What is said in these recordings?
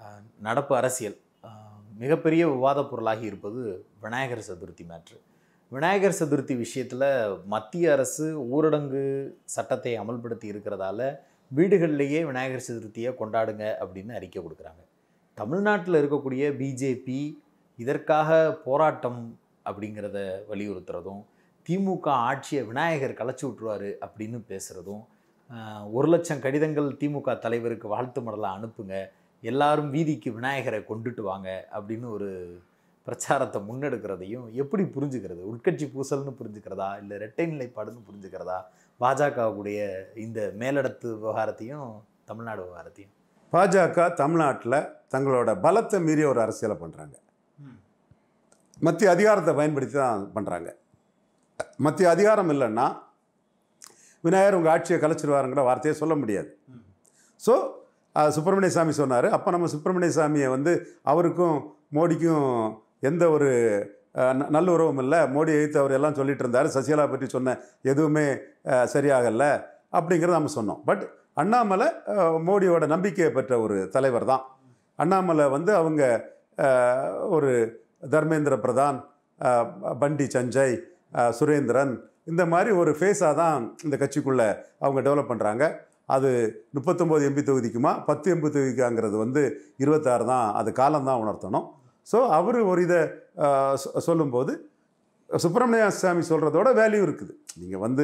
அஹ், நடப்பு அரசியல் அஹ், மிகப்பெரிய விவாத பொருளாகி இருப்பது விநாயகர் சதுர்த்தி மேட்ரு விநாயகர் சதுர்த்தி விஷயத்தில் மத்திய அரசு ஊரடங்கு சட்டத்தை அமல்படுத்தி இருக்கிறதால வீடுகள்லேயே விநாயகர் சதுர்த்தியை கொண்டாடுங்க அப்படின்னு அறிக்கை கொடுக்குறாங்க தமிழ்நாட்டில் இருக்கக்கூடிய பிஜேபி இதற்காக போராட்டம் அப்படிங்கிறத வலியுறுத்துறதும் திமுக ஆட்சியை விநாயகர் கலைச்சி விட்ருவாரு அப்படின்னு பேசுகிறதும் ஆஹ், ஒரு லட்சம் கடிதங்கள் திமுக தலைவருக்கு வாழ்த்து மடலை அனுப்புங்க எல்லாரும் வீதிக்கு விநாயகரை கொண்டுட்டு வாங்க அப்படின்னு ஒரு பிரச்சாரத்தை முன்னெடுக்கிறதையும் எப்படி புரிஞ்சுக்கிறது உட்கட்சி பூசல்னு புரிஞ்சுக்கிறதா இல்லை இரட்டை நிலைப்பாடுன்னு புரிஞ்சுக்கிறதா பாஜகவுடைய இந்த மேலிடத்து விவகாரத்தையும் தமிழ்நாடு விவகாரத்தையும் பாஜக தமிழ்நாட்டில் தங்களோட பலத்தை மீறிய ஒரு அரசியலை பண்ணுறாங்க மத்திய அதிகாரத்தை பயன்படுத்தி தான் பண்ணுறாங்க மத்திய அதிகாரம் இல்லைன்னா விநாயகர் உங்கள் ஆட்சியை கலைச்சிருவாருங்கிற வார்த்தையை சொல்ல முடியாது ஸோ சுப்பிரமணிய சாமி சொன்னார் அப்போ நம்ம சுப்பிரமணிய சாமியை வந்து அவருக்கும் மோடிக்கும் எந்த ஒரு அஹ், ந- நல்லுறவும் இல்லை மோடி எதிர்த்து அவர் எல்லாம் சொல்லிட்டு இருந்தார் சசிகலா பற்றி சொன்ன எதுவுமே அஹ், சரியாகல அப்படிங்கிறத நம்ம சொன்னோம் பட் அண்ணாமலை அஹ், மோடியோட நம்பிக்கையை பெற்ற ஒரு தலைவர் தான் அண்ணாமலை வந்து அவங்க அஹ், ஒரு தர்மேந்திர பிரதான் அஹ், பண்டி சஞ்சய் அஹ், சுரேந்திரன் இந்த மாதிரி ஒரு ஃபேஸாக தான் இந்த கட்சிக்குள்ளே அவங்க டெவலப் பண்ணுறாங்க அது முப்பத்தொம்போது எம்பி தொகுதிக்குமா பத்து எம்பி தொகுதிக்காங்கிறது வந்து இருபத்தாறு தான் அது காலம் தான் உணர்த்தணும் ஸோ அவர் ஒரு இதை அஹ், சொ- சொல்லும்போது சுப்பிரமணிய சாமி சொல்கிறதோட வேல்யூ இருக்குது நீங்கள் வந்து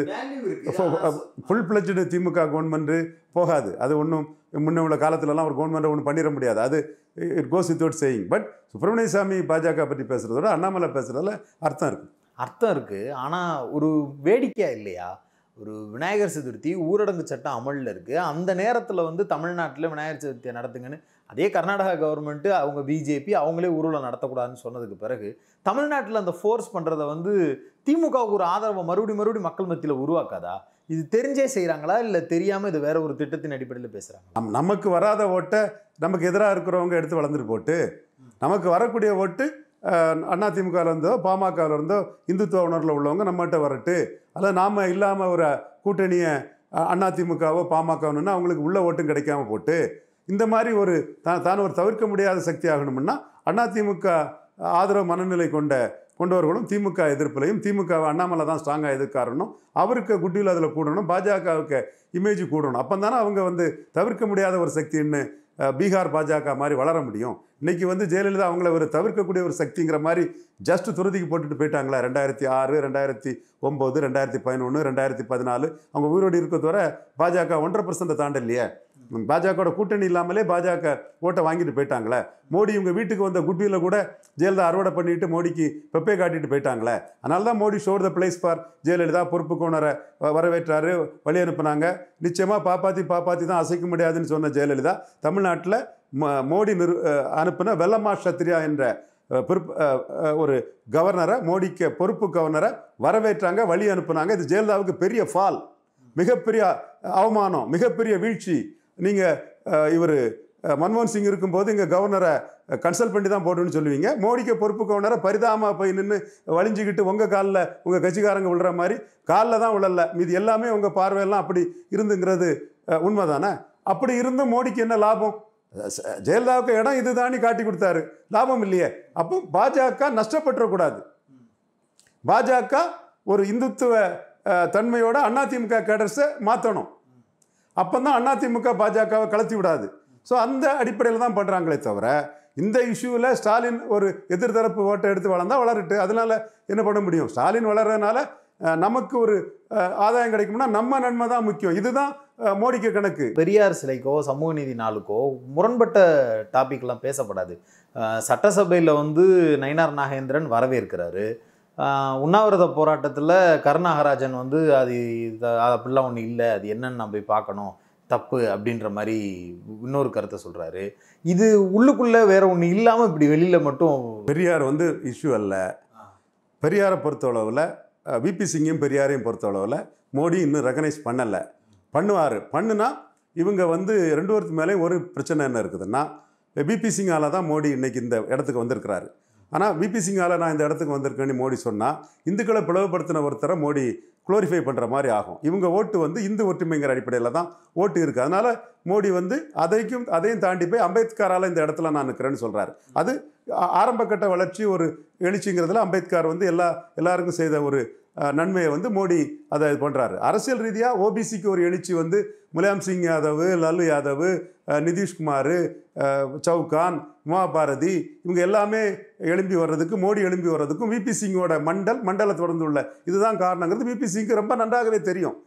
ஃபுல் பிளட்ஜடு திமுக கவர்மெண்ட்டு போகாது அது ஒன்றும் முன்ன உள்ள காலத்துலலாம் ஒரு கவர்மெண்ட்டை ஒன்றும் பண்ணிட முடியாது அது it goes without saying but Subramanian Swamy பாஜக பற்றி பேசுகிறதோட அண்ணாமலை பேசுகிறதுல அர்த்தம் இருக்குது அர்த்தம் இருக்குது ஆனால் ஒரு வேடிக்கையா இல்லையா ஒரு விநாயகர் சதுர்த்தி ஊரடங்கு சட்டம் அமலில் இருக்குது அந்த நேரத்தில் வந்து தமிழ்நாட்டில் விநாயகர் சதுர்த்தியை நடத்துங்கன்னு அதே கர்நாடகா கவர்மெண்ட்டு அவங்க பிஜேபி அவங்களே ஊர்வலம் நடத்தக்கூடாதுன்னு சொன்னதுக்கு பிறகு தமிழ்நாட்டில் அந்த ஃபோர்ஸ் பண்ணுறத வந்து திமுகவுக்கு ஒரு ஆதரவை மறுபடியும் மறுபடியும் மக்கள் மத்தியில் உருவாக்காதா இது தெரிஞ்சே செய்கிறாங்களா இல்லை தெரியாமல் இது வேற ஒரு திட்டத்தின் அடிப்படையில் பேசுகிறாங்க நம் நமக்கு வராத ஓட்டை நமக்கு எதிராக இருக்கிறவங்க எடுத்து வளர்ந்துட்டு போட்டு நமக்கு வரக்கூடிய ஓட்டு அண்ணா திமுகவில் இருந்தோ பாமகவில் இருந்தோ இந்துத்துவ உணர்வில் உள்ளவங்க நம்மகிட்ட வரட்டு அல்லது நாம் இல்லாமல் ஒரு கூட்டணியை அண்ணா திமுகவோ பாமகவனுன்னா அவங்களுக்கு உள்ள ஓட்டும் கிடைக்காம போட்டு இந்த மாதிரி ஒரு தான் தான் ஒரு தவிர்க்க முடியாத சக்தி ஆகணும்னா அண்ணா திமுக ஆதரவு மனநிலை கொண்ட கொண்டவர்களும் திமுக எதிர்ப்புலையும் திமுக அண்ணாமலை தான் ஸ்ட்ராங்காக எதிர்க்காரணும் அவருக்கு குட்டியில் அதில் கூடணும் பாஜகவுக்கு இமேஜ் கூடணும் அப்போ தானே அவங்க வந்து தவிர்க்க முடியாத ஒரு சக்தின்னு அஹ், பீகார் பாஜக மாதிரி வளர முடியும் இன்னைக்கு வந்து ஜெயலலிதா அவங்கள ஒரு தவிர்க்கக்கூடிய ஒரு சக்திங்கிற மாதிரி ஜஸ்ட் துருதிக்கு போட்டுட்டு போயிட்டாங்களா ரெண்டாயிரத்தி ஆறு ரெண்டாயிரத்தி ஒம்பது ரெண்டாயிரத்தி பதினொன்று ரெண்டாயிரத்தி பதினாலு அவங்க உயிரோடு இருக்கத்தோட பாஜக ஒன்றரை பர்சன்ட்டை தாண்டலையே பாஜகவோட கூட்டணி இல்லாமலே பாஜக ஓட்டை வாங்கிட்டு போயிட்டாங்களே மோடி இவங்க வீட்டுக்கு வந்த குட்வியில் கூட ஜெயலலிதா அறுவடை பண்ணிட்டு மோடிக்கு பெப்பே காட்டிட்டு போயிட்டாங்களே அதனால தான் Modi shore the place for Jayalalithaa பொறுப்பு கோணரை வரவேற்றாரு வழி அனுப்புனாங்க நிச்சயமாக பாப்பாத்தி பாப்பாத்தி தான் அசைக்க முடியாதுன்னு சொன்ன ஜெயலலிதா தமிழ்நாட்டில் ம- மோடி நிறு அஹ் அனுப்பின வெல்லம்மா சத்ரியா என்ற அஹ், பொறுப்பு அஹ், அஹ், ஒரு கவர்னரை மோடிக்கு பொறுப்பு கவர்னரை வரவேற்றாங்க வழி அனுப்புனாங்க இது ஜெயலலிதாவுக்கு பெரிய ஃபால் மிகப்பெரிய அவமானம் மிகப்பெரிய வீழ்ச்சி நீங்கள் இவர் மன்மோகன் சிங் இருக்கும்போது இங்கே கவர்னரை கன்சல்ட் பண்ணி தான் போடணும்னு சொல்லுவீங்க மோடிக்கு பொறுப்பு கவர்னரை பரிதாபமாக போய் நின்று வலிஞ்சிக்கிட்டு உங்கள் காலில் உங்கள் கட்சிக்காரங்க விழுற மாதிரி காலில் தான் விழல மீதி எல்லாமே உங்கள் பார்வையெல்லாம் அப்படி இருந்துங்கிறது அஹ், உண்மைதானே அப்படி இருந்தும் மோடிக்கு என்ன லாபம் ச- ஜெயலலிதாவுக்கு இடம் இதுதானே காட்டி கொடுத்தாரு லாபம் இல்லையே அப்போ பாஜக நஷ்டப்பட்டுறக்கூடாது பாஜக ஒரு இந்துத்துவ அஹ், தன்மையோட அதிமுக கேடர்ஸை மாற்றணும் அப்போ தான் அதிமுக பாஜகவை கலத்தி விடாது ஸோ அந்த அடிப்படையில் தான் பண்ணுறாங்களே தவிர இந்த இஷ்யூவில் ஸ்டாலின் ஒரு எதிர்த்தரப்பு ஓட்டை எடுத்து வளர்ந்தா வளரட்டு அதனால என்ன பண்ண முடியும் ஸ்டாலின் வளர்றதுனால அஹ், நமக்கு ஒரு அஹ், ஆதாயம் கிடைக்கும்னா நம்ம நன்மை தான் முக்கியம் இதுதான் அஹ், மோடிக்கு கணக்கு பெரியார் சிலைக்கோ சமூக நீதி நாளுக்கோ முரண்பட்ட டாபிக்லாம் பேசப்படாது அஹ் சட்டசபையில் வந்து நயினார் நாகேந்திரன் வரவேற்கிறாரு அஹ் உண்ணாவிரத போராட்டத்தில் கருணாகராஜன் வந்து அது இது- அது அப்படிலாம் ஒன்றும் இல்லை அது என்னன்னு நான் போய் பார்க்கணும் தப்பு அப்படின்ற மாதிரி இன்னொரு கருத்தை சொல்கிறாரு இது உள்ளுக்குள்ளே வேற ஒன்று இல்லாமல் இப்படி வெளியில் மட்டும் பெரியார் வந்து இஷ்யூ அல்ல பெரியாரை பொறுத்தளவில் விபி சிங்கையும் பெரியாரையும் பொறுத்தளவில் மோடி இன்னும் ரெகனைஸ் பண்ணலை பண்ணுவார் பண்ணுனா இவங்க வந்து ரெண்டு பேருக்கு மேலே ஒரு பிரச்சனை என்ன இருக்குதுன்னா பிபி சிங்கால தான் மோடி இன்னைக்கு இந்த இடத்துக்கு வந்திருக்கிறாரு ஆனால் விபி சிங்கால நான் இந்த இடத்துக்கு வந்திருக்கேன்னு மோடி சொன்னால் இந்துக்களை பிளவுபடுத்தின ஒருத்தரை மோடி குளோரிஃபை பண்ணுற மாதிரி ஆகும் இவங்க ஓட்டு வந்து இந்து ஒற்றுமைங்கிற அடிப்படையில் தான் ஓட்டு இருக்குது அதனால் மோடி வந்து அதைக்கும் அதையும் தாண்டி போய் அம்பேத்கரால் இந்த இடத்துல நான் நிற்கிறேன்னு சொல்கிறாரு அது ஆ- ஆரம்பகட்ட வளர்ச்சி ஒரு எழுச்சிங்கிறதுல அம்பேத்கர் வந்து எல்லா எல்லாருக்கும் செய்த ஒரு அஹ், நன்மையை வந்து மோடி அதை இது பண்ணுறாரு அரசியல் ரீதியாக ஓபிசிக்கு ஒரு எழுச்சி வந்து முலாயம் சிங் யாதவ் லல்லு யாதவ் அஹ், நிதிஷ்குமார் அஹ், சவுகான் உமா பாரதி இவங்க எல்லாமே எழும்பி வர்றதுக்கு மோடி எழும்பி வர்றதுக்கும் விபி சிங்கோட மண்டல் மண்டலை தொடர்ந்து உள்ள இதுதான் காரணங்கிறது விபி சிங்க்கு ரொம்ப நன்றாகவே தெரியும்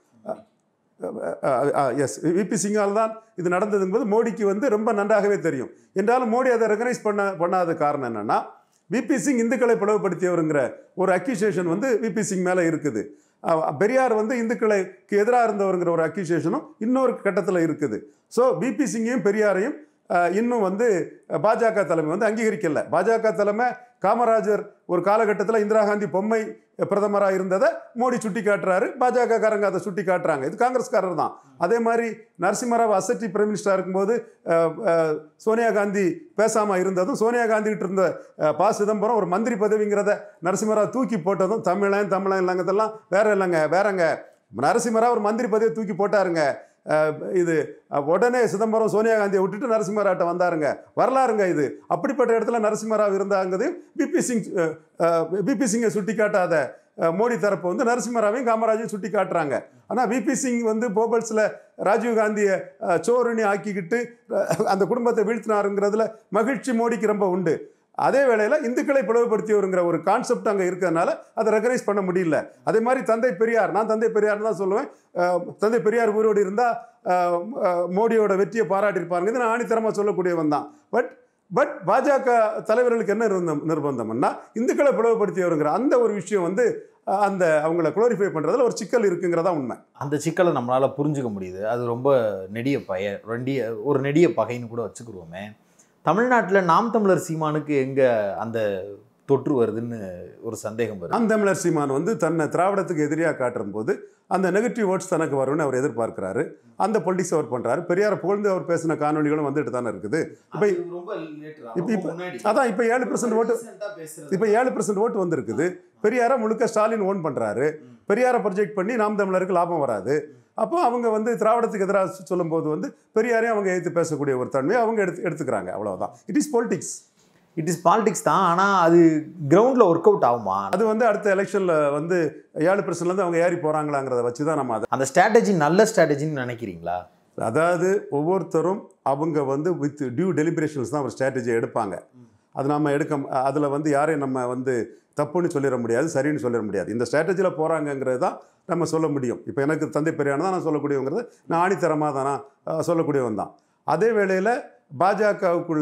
எஸ் விபி சிங்கால் தான் இது நடந்தது என்பது மோடிக்கு வந்து ரொம்ப நன்றாகவே தெரியும் என்றாலும் மோடி அதை ரெகனைஸ் பண்ண பண்ணாத காரணம் என்னன்னா விபி சிங் இந்துக்களை பிளவுபடுத்தியவருங்கிற ஒரு அக்யூசியேஷன் வந்து விபி சிங் மேலே இருக்குது அஹ் பெரியார் வந்து இந்துக்களுக்கு எதிராக இருந்தவருங்கிற ஒரு அக்யூசியேஷனும் இன்னொரு கட்டத்தில் இருக்குது ஸோ பிபி சிங்கையும் பெரியாரையும் அஹ், இன்னும் வந்து அஹ், பாஜக தலைமை வந்து அங்கீகரிக்கல பாஜக தலைமை காமராஜர் ஒரு காலகட்டத்தில் இந்திரா காந்தி பொம்மை பிரதமராக இருந்ததை மோடி சுட்டி காட்டுறாரு பாஜக காரங்க அதை சுட்டி காட்டுறாங்க இது காங்கிரஸ்காரர் தான் அதே மாதிரி நரசிம்மராவ் அசட்டி பிரைம் மினிஸ்டராக இருக்கும்போது அஹ், அஹ், சோனியா காந்தி பேசாமல் இருந்ததும் சோனியா காந்தி கிட்ட இருந்த அஹ், ப சிதம்பரம் ஒரு மந்திரி பதவிங்கிறத நரசிம்மராவ் தூக்கி போட்டதும் தமிழன் தமிழன் இல்லைங்கிறதெல்லாம் வேற இல்லைங்க வேறங்க நரசிம்மராவ் ஒரு மந்திரி பதவியை தூக்கி போட்டாருங்க அஹ், இது அஹ், உடனே சிதம்பரம் சோனியா காந்தியை விட்டுட்டு நரசிம்மராட்ட வந்தாருங்க வரலாறுங்க இது அப்படிப்பட்ட இடத்துல நரசிம்மராவ் இருந்தாங்கிறதையும் பிபி சிங் பிபி சிங்கை சுட்டி காட்டாத அஹ், மோடி தரப்பு வந்து நரசிம்மராவையும் காமராஜையும் சுட்டி காட்டுறாங்க ஆனால் விபி சிங் வந்து போபல்ஸில் ராஜீவ் காந்தியை அஹ், சோறுனி ஆக்கிக்கிட்டு அஹ், அந்த குடும்பத்தை வீழ்த்தினாருங்கிறதுல மகிழ்ச்சி மோடிக்கு ரொம்ப உண்டு அதே வேளையில் இந்துக்களை பிளவுபடுத்தியவருங்கிற ஒரு கான்செப்ட் அங்கே இருக்கிறதுனால அதை ரெகனைஸ் பண்ண முடியல அதே மாதிரி தந்தை பெரியார் நான் தந்தை பெரியார் தான் சொல்லுவேன் அஹ், தந்தை பெரியார் உயிரோடு இருந்தால் மோடியோட வெற்றியை பாராட்டியிருப்பாருங்க இது நான் ஆணித்தரமாக சொல்லக்கூடியவன் தான் பட் பட் பாஜக தலைவர்களுக்கு என்ன நிர்பந்தம் நிர்பந்தம்னா இந்துக்களை பிளவுபடுத்தியவருங்கிற அந்த ஒரு விஷயம் வந்து அஹ், அந்த அவங்கள குளோரிஃபை பண்ணுறதுல ஒரு சிக்கல் இருக்குங்கிறதா உண்மை அந்த சிக்கலை நம்மளால் புரிஞ்சுக்க முடியுது அது ரொம்ப நெடிய பய ரெண்டிய ஒரு நெடிய பகைன்னு கூட வச்சுக்கிருவோமே தமிழ்நாட்டில் நாம் தமிழர் சீமானுக்கு எங்கே அந்த தொற்று வருதுன்னு ஒரு சந்தேகம் வருது நாம் தமிழர் சீமான் வந்து தன்னை திராவிடத்துக்கு எதிரியாக காட்டும் போது அந்த நெகட்டிவ் ஓட்ஸ் தனக்கு வரும்னு அவர் எதிர்பார்க்கிறாரு அந்த பொலிட்டிக்ஸ் அவர் பண்ணுறாரு பெரியாரை புகழ்ந்து அவர் பேசின காணொலிகளும் வந்துட்டு தானே இருக்குது இப்போ இப்ப- இப்ப- அதான் இப்போ ஏழு பர்சன்ட் ஓட்டு இப்போ ஏழு பர்சன்ட் ஓட்டு வந்திருக்குது பெரியாரை முழுக்க ஸ்டாலின் ஓன் பண்ணுறாரு பெரியாரை ப்ரொஜெக்ட் பண்ணி நாம் தமிழருக்கு லாபம் வராது அப்போ அவங்க வந்து திராவிடத்துக்கு எதிராக சொல்லும்போது வந்து பெரியாரையும் அவங்க எடுத்து பேசக்கூடிய ஒரு தன்மையை அவங்க எடுத்து எடுத்துக்கிறாங்க அவ்வளவுதான் it is politics it is politics தான் ஆனால் அது கிரவுண்டில் ஒர்க் அவுட் ஆகுமா அது வந்து அடுத்த எலெக்ஷனில் வந்து ஏழு பர்சன்ட்லேருந்து அவங்க ஏறி போகிறாங்களாங்கிறத வச்சு தான் நம்ம அதை அந்த ஸ்ட்ராட்டஜி நல்ல ஸ்ட்ராட்டஜின்னு நினைக்கிறீங்களா அதாவது ஒவ்வொருத்தரும் அவங்க வந்து வித் டியூ டெலிபரேஷன்ஸ் தான் ஒரு ஸ்ட்ராட்டஜி எடுப்பாங்க அது நம்ம எடுக்க அதில் வந்து யாரையும் நம்ம வந்து தப்புன்னு சொல்லிட முடியாது சரின்னு சொல்லிட முடியாது இந்த ஸ்ட்ராட்டஜியில் போகிறாங்கங்கிறது தான் நம்ம சொல்ல முடியும் இப்போ எனக்கு தந்தை பெரியார் தான் நான் சொல்லக்கூடியவங்கிறது நான் ஆணித்தரமாக தான் நான் அஹ், சொல்லக்கூடியவன் தான் அதே வேளையில் பாஜகவுக்குள்ள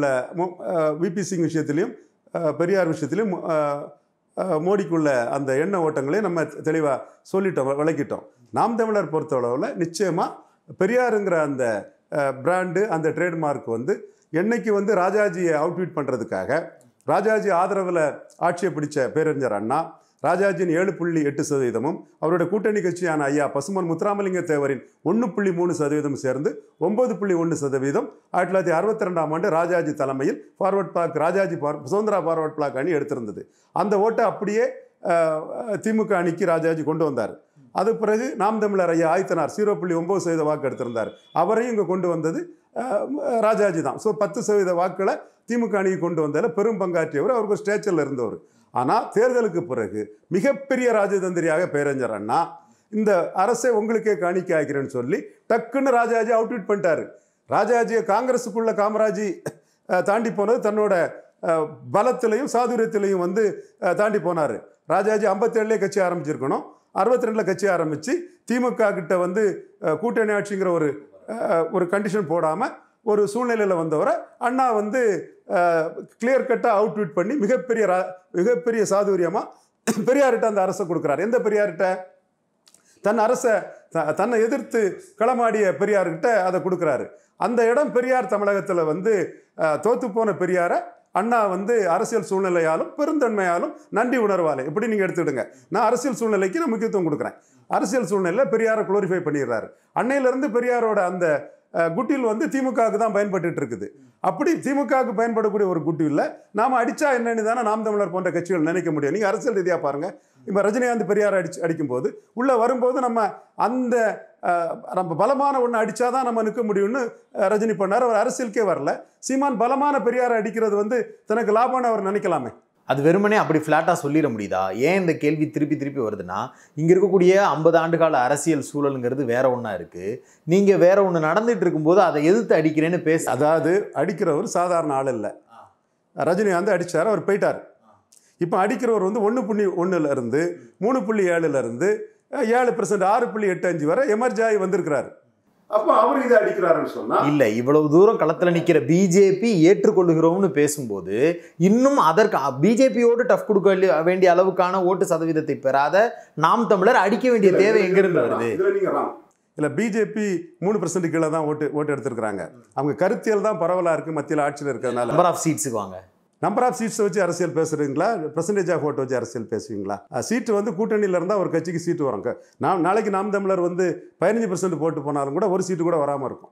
விபி சிங் விஷயத்துலையும் அஹ், பெரியார் விஷயத்துலையும் அஹ், அஹ், மோடிக்குள்ள அந்த எண்ண ஓட்டங்களையும் நம்ம தெளிவாக சொல்லிட்டோம் விளக்கிட்டோம் நாம் தமிழர் பொறுத்தளவில் நிச்சயமாக பெரியாருங்கிற அந்த பிராண்டு அந்த ட்ரேட்மார்க் வந்து என்னைக்கு வந்து ராஜாஜியை அவுட்வீட் பண்ணுறதுக்காக ராஜாஜி ஆதரவில் ஆட்சியை பிடிச்ச பேரறிஞர் அண்ணா ராஜாஜியின் ஏழு புள்ளி எட்டு சதவீதமும் அவருடைய கூட்டணி கட்சியான ஐயா பசுமன் முத்துராமலிங்க தேவரின் ஒன்று புள்ளி மூணு சதவீதம் சேர்ந்து ஒன்பது புள்ளி ஒன்று சதவீதம் ஆயிரத்தி தொள்ளாயிரத்தி அறுபத்தி ரெண்டாம் ஆண்டு ராஜாஜி தலைமையில் forward bloc Rajaji for Swatantra forward bloc அணி எடுத்திருந்தது அந்த ஓட்டை அப்படியே அஹ், திமுக அணிக்கு ராஜாஜி கொண்டு வந்தார் அது பிறகு நாம் தமிழர் ஐயா ஆயத்தனார் ஜீரோ புள்ளி ஒம்பது சதவீத வாக்கு எடுத்திருந்தார் அவரையும் இங்கே கொண்டு வந்தது அஹ், ராஜாஜி தான் ஸோ பத்து சதவீத வாக்குகளை திமுக அணிக்கு கொண்டு வந்ததில் பெரும் பங்காற்றியவர் அவருக்கு ஒரு ஸ்டேச்சரில் இருந்தவர் ஆனால் தேர்தலுக்கு பிறகு மிகப்பெரிய ராஜதந்திரியாக பேரறிஞர் அண்ணா இந்த அரசை உங்களுக்கே காணிக்க ஆக்கிறேன்னு சொல்லி டக்குன்னு ராஜாஜி அவுட்வீட் பண்ணிட்டாரு ராஜாஜியை காங்கிரஸுக்குள்ள காமராஜி அஹ், தாண்டி போனது தன்னோட அஹ், பலத்திலையும் சாதுரியத்திலையும் வந்து அஹ், தாண்டி போனார் ராஜாஜி ஐம்பத்தேழுலேயே கட்சி ஆரம்பிச்சிருக்கணும் அறுபத்தி ரெண்டில் கட்சி ஆரம்பித்து திமுக கிட்ட வந்து அஹ், கூட்டணி ஆட்சிங்கிற ஒரு அஹ், ஒரு கண்டிஷன் போடாமல் ஒரு சூழ்நிலையில் வந்தவரை அண்ணா வந்து கிளியர் கட்டாக அவுட்வீட் பண்ணி மிகப்பெரிய ரா மிகப்பெரிய சாதுரியமாக பெரியார்கிட்ட அந்த அரசை கொடுக்குறாரு எந்த பெரியார்கிட்ட தன் அரசை த- தன்னை எதிர்த்து களமாடிய பெரியார்கிட்ட அதை கொடுக்குறாரு அந்த இடம் பெரியார் தமிழகத்தில் வந்து அஹ், தோத்து போன பெரியாரை அண்ணா வந்து அரசியல் சூழ்நிலையாலும் பெருந்தன்மையாலும் நன்றி உணர்வாலே எப்படி நீங்கள் எடுத்துக்கிடுங்க நான் அரசியல் சூழ்நிலைக்கு நான் முக்கியத்துவம் கொடுக்குறேன் அரசியல் சூழ்நிலையில் பெரியாரை குளோரிஃபை பண்ணிடுறாரு அன்னையிலேருந்து பெரியாரோட அந்த அஹ், குட்டில் வந்து திமுகவுக்கு தான் பயன்பட்டுட்டு இருக்குது அப்படி திமுகவுக்கு பயன்படக்கூடிய ஒரு குட்டியில் நாம் அடித்தா என்னன்னு தானே நாம் தமிழர் போன்ற கட்சிகள் நினைக்க முடியும் நீங்கள் அரசியல் ரீதியாக பாருங்கள் இப்போ ரஜினிகாந்த் பெரியார் அடிச்சு அடிக்கும்போது உள்ளே வரும்போது நம்ம அந்த அஹ், நம்ம பலமான ஒன்று அடித்தா தான் நம்ம நிற்க முடியும்னு அஹ், ரஜினி பண்ணார் அவர் அரசியலுக்கே வரல சீமான் பலமான பெரியாரை அடிக்கிறது வந்து தனக்கு லாபம்னு அவர் நினைக்கலாமே அது வெறுமனே அப்படி ஃப்ளாட்டாக சொல்லிட முடியுதா ஏன் இந்த கேள்வி திருப்பி திருப்பி வருதுன்னா இங்கே இருக்கக்கூடிய ஐம்பது ஆண்டு கால அரசியல் சூழலுங்கிறது வேற ஒன்றா இருக்குது நீங்கள் வேற ஒன்று நடந்துட்டு இருக்கும்போது அதை எதிர்த்து அடிக்கிறேன்னு பேச அதாவது அடிக்கிறவர் சாதாரண ஆள் இல்லை ரஜினிகாந்த் அடிச்சார் அவர் போயிட்டார் இப்போ அடிக்கிறவர் வந்து ஒன்று புள்ளி ஒன்றுல இருந்து மூணு புள்ளி ஏழுல இருந்து அஹ், ஏழு பெர்சன்ட் ஆறு புள்ளி எட்டு அஞ்சு வரை எமர்ஜி ஆகி வந்திருக்கிறாரு அப்போ அவர் இதை அடிக்கிறாருன்னு சொன்னா இல்லை இவ்வளவு தூரம் களத்தில் நிற்கிற பிஜேபி ஏற்றுக்கொள்கிறோம்னு பேசும்போது இன்னும் அதற்கு பிஜேபியோடு டஃப் கொடுக்க வேண்டிய- வேண்டிய அளவுக்கான ஓட்டு சதவீதத்தை பெறாத நாம் தமிழர் அடிக்க வேண்டிய தேவை எங்கிருந்து வருது இதுல நீங்க wrong. இல்ல பிஜேபி மூணு பெர்சன்ட் கீழே தான் ஓட்டு ஓட்டு எடுத்திருக்கிறாங்க அவங்க கருத்தியல் தான் பரவலா இருக்கு மத்தியில் ஆட்சியில் இருக்கிறதுனால நம்பர் ஆஃப் சீட்ஸுக்கு வாங்க நம்பர் ஆஃப் சீட்ஸ் வச்சு அரசியல் பேசுறீங்களா பெர்சன்டேஜ் ஆஃப் ஓட்டு வச்சு அரசியல் பேசுவீங்களா சீட்டு வந்து கூட்டணியில் இருந்தால் ஒரு கட்சிக்கு சீட்டு வரும் க- நான் நாளைக்கு நாம் தமிழர் வந்து பதினஞ்சு பர்சன்ட் போட்டு போனாலும் கூட ஒரு சீட்டு கூட வராமல் இருக்கும்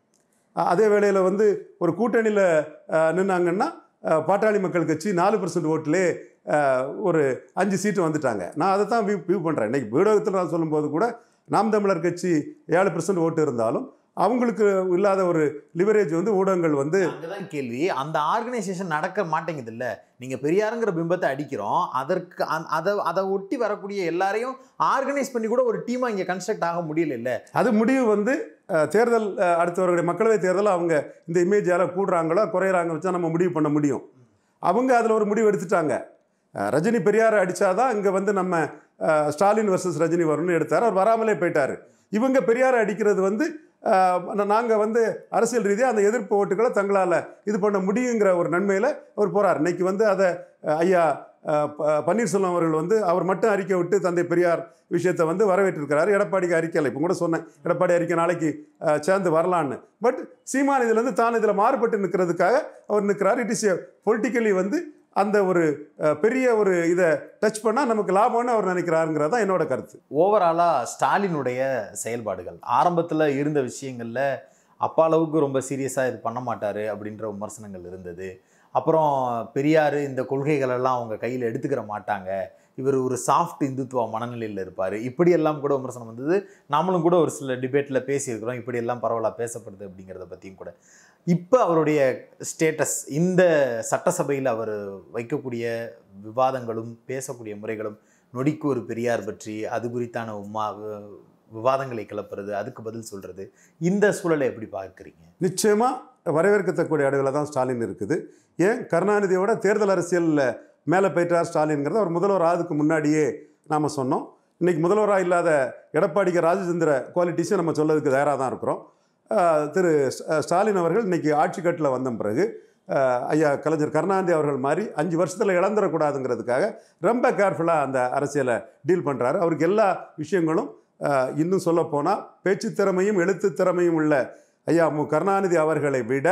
அஹ் அதே வேளையில் வந்து ஒரு கூட்டணியில் நின்னாங்கன்னா அஹ், பாட்டாளி மக்கள் கட்சி நாலு பர்சன்ட் ஓட்டிலே அஹ், ஒரு அஞ்சு சீட்டு வந்துட்டாங்க நான் அதை தான் வியூ வியூ பண்ணுறேன் இன்னைக்கு ஊடகத்தில் நான் சொல்லும்போது கூட நாம் தமிழர் கட்சி ஏழு பர்சன்ட் ஓட்டு இருந்தாலும் அவங்களுக்கு இல்லாத ஒரு லிவரேஜ் வந்து ஊடகங்கள் வந்து அங்கதான் கேள்வி அந்த ஆர்கனைசேஷன் நடக்க மாட்டேங்குது இல்ல நீங்க பெரியாருங்கிற பிம்பத்தை அடிக்கிறோம் அதற்கு அந்த- அதை அதை ஒட்டி வரக்கூடிய எல்லாரையும் ஆர்கனைஸ் பண்ணி கூட ஒரு டீமா இங்க கன்ஸ்ட்ரக்ட் ஆக முடியல இல்ல அது முடிவு வந்து அஹ், தேர்தல் அஹ், அடுத்து வரக்கூடிய மக்களவை தேர்தல் அவங்க இந்த இமேஜ் யாரை கூடுறாங்களோ குறையிறாங்க வச்சா நம்ம முடிவு பண்ண முடியும் அவங்க அதில் ஒரு முடிவு எடுத்துட்டாங்க அஹ், ரஜினி பெரியாரை அடித்தாதான் இங்கே வந்து நம்ம அஹ், ஸ்டாலின் வர்சஸ் ரஜினி வரும்னு எடுத்தார் அவர் வராமலே போயிட்டார் இவங்க பெரியாரை அடிக்கிறது வந்து நாங்கள் வந்து அரசியல் ரீதியாக அந்த எதிர்ப்பு ஓட்டுகளை தங்களால் இது பண்ண முடியுங்கிற ஒரு நன்மையில் அவர் போகிறார் இன்னைக்கு வந்து அதை அஹ், ஐயா அஹ், ப- பன்னீர்செல்வம் அவர்கள் வந்து அவர் மட்டும் அறிக்கை விட்டு தந்தை பெரியார் விஷயத்தை வந்து வரவேற்றிருக்கிறார் எடப்பாடிக்கு அறிக்கையில் இப்போ கூட சொன்னேன் எடப்பாடி அறிக்கை நாளைக்கு அஹ், சேர்ந்து வரலான்னு பட் சீமான் இதுலேருந்து தான் இதில் மாறுபட்டு நிற்கிறதுக்காக அவர் நிற்கிறார் இட் இஸ் எ பொலிட்டிக்கலி வந்து அந்த ஒரு அஹ், பெரிய ஒரு இதை டச் பண்ணால் நமக்கு லாபம்னு அவர் நினைக்கிறாருங்கிறது தான் என்னோட கருத்து ஓவராலா ஸ்டாலினுடைய செயல்பாடுகள் ஆரம்பத்துல இருந்த விஷயங்கள்ல அப்பா அளவுக்கு ரொம்ப சீரியஸா இது பண்ண மாட்டாரு அப்படின்ற விமர்சனங்கள் இருந்தது அப்புறம் பெரியார் இந்த கொள்கைகள் எல்லாம் அவங்க கையில் எடுத்துக்கிற மாட்டாங்க இவர் ஒரு சாஃப்ட் இந்துத்துவ மனநிலையில் இருப்பார் இப்படியெல்லாம் கூட விமர்சனம் வந்தது நாமளும் கூட ஒரு சில டிபேட்டில் பேசியிருக்கிறோம் இப்படியெல்லாம் பரவலாக பேசப்படுது அப்படிங்கிறத பற்றியும் கூட இப்போ அவருடைய ஸ்டேட்டஸ் இந்த சட்டசபையில் அவர் வைக்கக்கூடிய விவாதங்களும் பேசக்கூடிய முறைகளும் நொடிக்கு ஒரு பெரியார் பற்றி அது குறித்தான உமா வி- விவாதங்களை கிளப்புறது அதுக்கு பதில் சொல்றது இந்த சூழலை எப்படி பார்க்குறீங்க நிச்சயமாக வரவேற்கத்தக்கூடிய இடத்துல தான் ஸ்டாலின் இருக்குது ஏன் கருணாநிதியோட தேர்தல் அரசியலில் மேலே போயிட்டார் ஸ்டாலின்ங்கிறத அவர் முதல்வர் ஆகுதுக்கு முன்னாடியே நாம் சொன்னோம் இன்னைக்கு முதல்வராக இல்லாத எடப்பாடிக்கு ராஜச்சந்திர குவாலிட்டிஸை நம்ம சொல்லதுக்கு தயாராக தான் இருக்கிறோம் ஆஹ் திரு ஸ்ட- ஸ்டாலின் அவர்கள் இன்னைக்கு ஆட்சி கட்டில் வந்த பிறகு ஆஹ் ஐயா கலைஞர் கருணாநிதி அவர்கள் மாதிரி அஞ்சு வருஷத்தில் இழந்துடக்கூடாதுங்கிறதுக்காக ரொம்ப கேர்ஃபுல்லாக அந்த அரசியலை டீல் பண்ணுறாரு அவருக்கு எல்லா விஷயங்களும் ஆஹ் இன்னும் சொல்லப்போனால் பேச்சு திறமையும் எழுத்து திறமையும் உள்ள ஐயா மு கருணாநிதி அவர்களை விட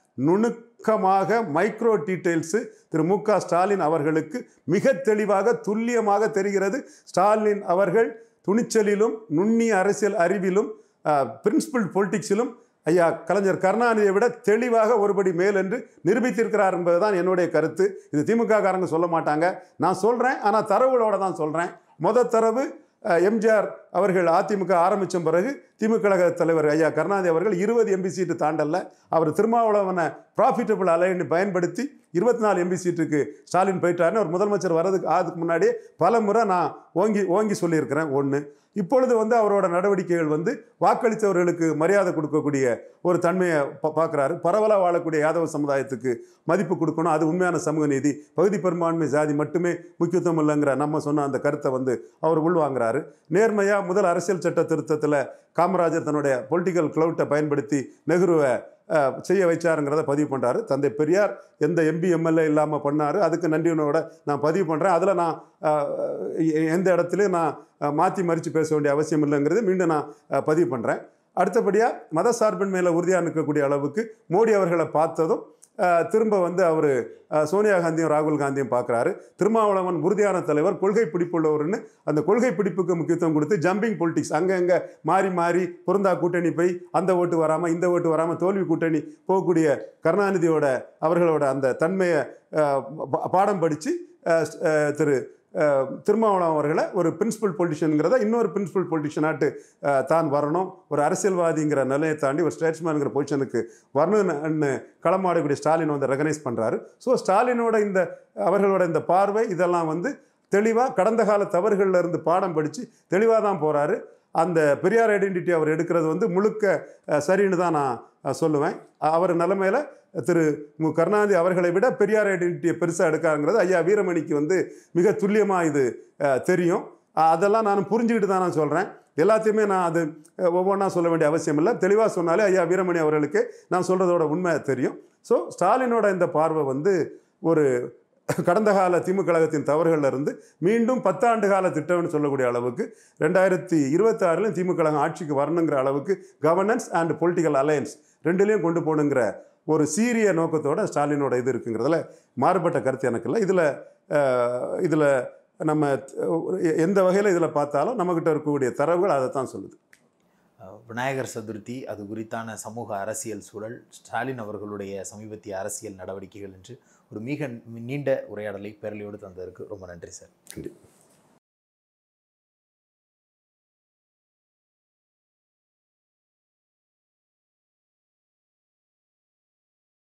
நுணுக்கமாக மைக்ரோ டீட்டெயில்ஸு திரு மு க ஸ்டாலின் அவர்களுக்கு மிக தெளிவாக துல்லியமாக தெரிகிறது ஸ்டாலின் அவர்கள் துணிச்சலிலும் நுண்ணிய அரசியல் அறிவிலும் பிரின்சிபல் பொலிட்டிக்ஸிலும் ஐயா கலைஞர் கருணாநிதியை விட தெளிவாக ஒருபடி மேல் என்று நிரூபித்திருக்கிறார் என்பதுதான் என்னுடைய கருத்து இது திமுக காரங்க சொல்ல மாட்டாங்க நான் சொல்கிறேன் ஆனால் தரவுகளோட தான் சொல்கிறேன் முத தரவு அஹ், எம்ஜிஆர் அவர்கள் அதிமுக ஆரம்பித்த பிறகு திமுக கழக தலைவர் ஐயா கருணாநிதி அவர்கள் இருபது எம்பி சீட்டு தாண்டல்ல அவர் திருமாவளவனை ப்ராஃபிட்டபிள் அலைன்னு பயன்படுத்தி இருபத்தி நாலு எம்பி சீட்டுக்கு ஸ்டாலின் போயிட்டாருன்னு ஒரு முதலமைச்சர் வர்றதுக்கு ஆதுக்கு முன்னாடியே பல முறை நான் ஓங்கி ஓங்கி சொல்லியிருக்கிறேன் ஒன்று இப்பொழுது வந்து அவரோட நடவடிக்கைகள் வந்து வாக்களித்தவர்களுக்கு மரியாதை கொடுக்கக்கூடிய ஒரு தன்மையை பா- பார்க்குறாரு பரவலாக வாழக்கூடிய யாதவ சமுதாயத்துக்கு மதிப்பு கொடுக்கணும் அது உண்மையான சமூக நீதி பகுதி பெரும்பான்மை ஜாதி மட்டுமே முக்கியத்துவம் இல்லைங்கிற நம்ம சொன்ன அந்த கருத்தை வந்து அவர் உள்வாங்குறாரு நேர்மையாக முதல் அரசியல் சட்ட திருத்தத்தில் காமராஜர் தன்னுடைய பொலிட்டிக்கல் க்ளவுட்டை பயன்படுத்தி நெஹ்ருவை அஹ், செய்ய வச்சாருங்கிறத பதிவு பண்ணுறாரு தந்தை பெரியார் எந்த எம்பி எம்எல்ஏ இல்லாமல் பண்ணார் அதுக்கு நன்றியுணோட நான் பதிவு பண்ணுறேன் அதில் நான் அஹ், எ- எந்த இடத்துலையும் நான் மாற்றி மறித்து பேச வேண்டிய அவசியம் இல்லைங்கிறது மீண்டும் நான் அஹ், பதிவு பண்ணுறேன் அடுத்தபடியாக மத சார்பின் மேலே உறுதியாக நிற்கக்கூடிய அளவுக்கு மோடி அவர்களை பார்த்ததும் அஹ், திரும்ப வந்து அவர் சோனியா காந்தியும் ராகுல் காந்தியும் பார்க்குறாரு திருமாவளவன் உறுதியான தலைவர் கொள்கை பிடிப்புள்ளவர்னு அந்த கொள்கை பிடிப்புக்கு முக்கியத்துவம் கொடுத்து ஜம்பிங் பொலிட்டிக்ஸ் அங்கங்கே மாறி மாறி பொருந்தா கூட்டணி போய் அந்த ஓட்டு வராமல் இந்த ஓட்டு வராமல் தோல்வி கூட்டணி போகக்கூடிய கருணாநிதியோட அவர்களோட அந்த தன்மையை அஹ், பா- பாடம் படித்து திரு அஹ், திருமாவளவன் அவர்களை ஒரு பிரின்சிபல் பொலிட்டிஷியனுங்கிறத இன்னொரு பிரின்சிபல் பொலிட்டிஷியனாட்டு தான் வரணும் ஒரு அரசியல்வாதிங்கிற நிலையை தாண்டி ஒரு ஸ்டேட்ஸ்மேனுங்கிற பொசிஷனுக்கு வரணும்னு களமாடக்கூடிய ஸ்டாலின் வந்து ரெகனைஸ் பண்ணுறாரு ஸோ ஸ்டாலினோட இந்த அவர்களோட இந்த பார்வை இதெல்லாம் வந்து தெளிவாக கடந்த கால தவறுகள்ல இருந்து பாடம் படித்து தெளிவாக தான் போகிறாரு அந்த பெரியார் ஐடென்டிட்டி அவர் எடுக்கிறது வந்து முழுக்க அஹ், சரின்னு தான் நான் அஹ், சொல்லுவேன் அ- அவர் நிலைமையில திரு மு கருணாநிதி அவர்களை விட பெரியார் ஐடென்டிட்டியை பெருசாக எடுக்காருங்கிறது ஐயா வீரமணிக்கு வந்து மிக துல்லியமாக இது அஹ், தெரியும் அஹ், அதெல்லாம் நான் புரிஞ்சுக்கிட்டு தான் நான் சொல்கிறேன் எல்லாத்தையுமே நான் அது ஒவ்வொன்றா சொல்ல வேண்டிய அவசியம் இல்லை தெளிவாக சொன்னாலே ஐயா வீரமணி அவர்களுக்கு நான் சொல்கிறதோட உண்மை தெரியும் ஸோ ஸ்டாலினோட இந்த பார்வை வந்து ஒரு கடந்த கால திமுக கழகத்தின் தவறுகள்ல இருந்து மீண்டும் பத்தாண்டு கால திட்டம்னு சொல்லக்கூடிய அளவுக்கு ரெண்டாயிரத்தி இருபத்தாறுலையும் திமுக கழகம் ஆட்சிக்கு வரணுங்கிற அளவுக்கு கவர்னன்ஸ் அண்ட் பொலிட்டிக்கல் அலையன்ஸ் ரெண்டுலேயும் கொண்டு போகணுங்கிற ஒரு சீரிய நோக்கத்தோட ஸ்டாலினோட இது இருக்குங்கிறதுல மாறுபட்ட கருத்து எனக்கு இல்லை இதில் இதில் நம்ம அஹ், எந்த வகையில் இதில் பார்த்தாலும் நம்மக்கிட்ட இருக்கக்கூடிய தரவுகள் அதை தான் சொல்லுது அஹ், விநாயகர் சதுர்த்தி அது குறித்தான சமூக அரசியல் சூழல் ஸ்டாலின் அவர்களுடைய சமீபத்திய அரசியல் நடவடிக்கைகள் என்று ஒரு மிக நீண்ட உரையாடலை பேரலையோடு தந்ததற்கு ரொம்ப நன்றி சார் நன்றி